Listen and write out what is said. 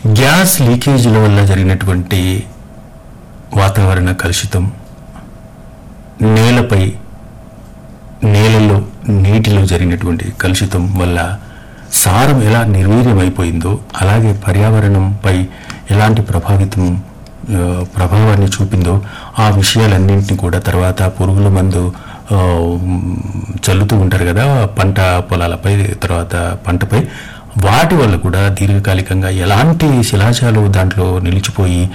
gas లీకేజీల వల్ల జరిగినటువంటి వాతావరణ కలుషితం నేలపై నేలలో నీటిలో జరిగినటువంటి కలుషితం వల్ల సారం ఎలా నిర్వీర్యమైపోయిందో అలాగే పర్యావరణంపై ఎలాంటి ప్రభావితం ఆ, ప్రభావాన్ని చూపిందో ఆ విషయాలన్నింటినీ కూడా తర్వాత పురుగుల మందు ఆ, చల్లుతూ ఉంటారు కదా పంట పొలాలపై తర్వాత పంటపై వాటి వల్ల కూడా దీర్ఘకాలికంగా ఎలాంటి శిలాజాలు దాంట్లో నిలిచిపోయి